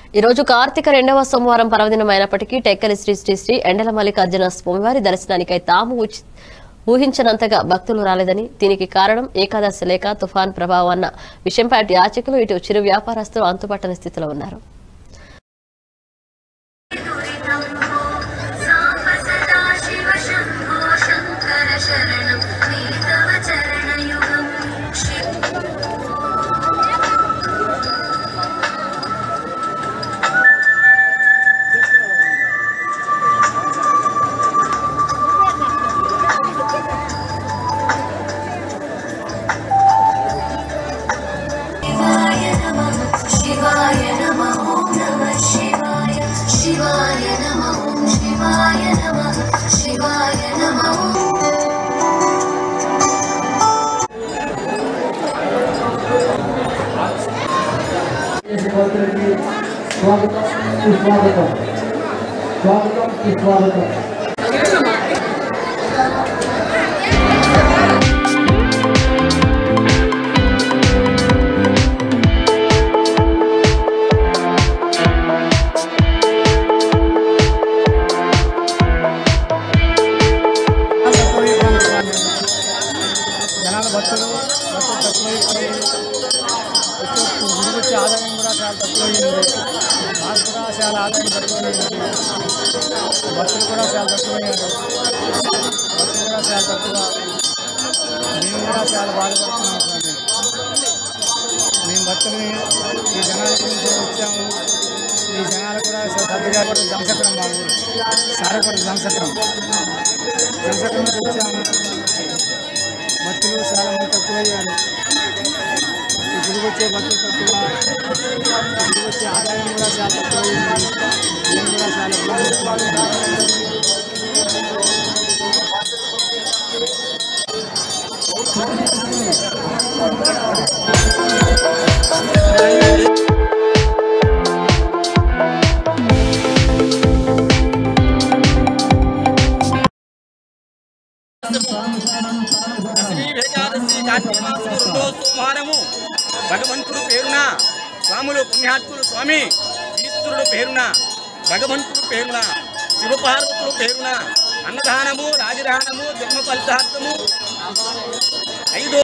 ఈ రోజు కార్తీక రెండవ సోమవారం పర్వదినం అయినప్పటికీ టెక్కలి శ్రీ శ్రీ శ్రీ ఎండల మల్లికార్జున స్వామివారి దర్శనానికై తాము ఉచి- ఊహించనంతగా భక్తులు రాలేదని దీనికి కారణం ఏకాదశి లేక తుఫాన్ ప్రభావం అన్న విషయంపై అటు యాచకులు ఇటు చిరు వ్యాపారస్తులు అంతుపట్టని స్థితిలో ఉన్నారు సాంబ సదా శివ శంభో శంకర శరణం నీ తవ చరణయుగం శివ శివాయ నమః శివాయ నమః ఓం నమః శివాయ శివాయ నమః ఓం శివాయ నమః శివాయ నమః ఓం భక్తులకి స్వాగతం సుస్వాగతం స్వాగతం సుస్వాగతం జనాల భక్తులు భక్తులు తక్కువైపోయి వచ్చే గుడికి వచ్చే ఆదాయం కూడా చాలా తక్కువైంది మాకు కూడా చాలా ఆదాయం తక్కువైంది భక్తులు కూడా చాలా తక్కువయ్యారు భక్తులు కూడా చాలా తక్కువ మేము కూడా చాలా బాధపడుతున్నాం స్వామి మేము భక్తులని ఈ జనాల గురించి వచ్చాము ఈ జనాలు కూడా సర్దిగా కూడా జంసకరం మా ఊరు సారపడి జంసకరం జంసకరం నుంచి వచ్చాము భక్తులు చాలా మంది తక్కువయ్యారు ఈ గుడికి వచ్చే భక్తులు తక్కువ ఈ గుడికి వచ్చే ఆదాయం కూడా చాలా తక్కువైంది నేను కూడా చాలా బాధపడుతున్నాను దశమి ఏకాదశి కార్తీక మాసము రెండో సోమవారము భగవంతుడు పేరున స్వాములు పుణ్యాత్ములు స్వామి ఈశ్వరుడు పేరున భగవంతుడు పేరున శివపార్వతుడు పేరున అన్నదానము రాజదానము జన్మ ఫలితార్థము ఐదో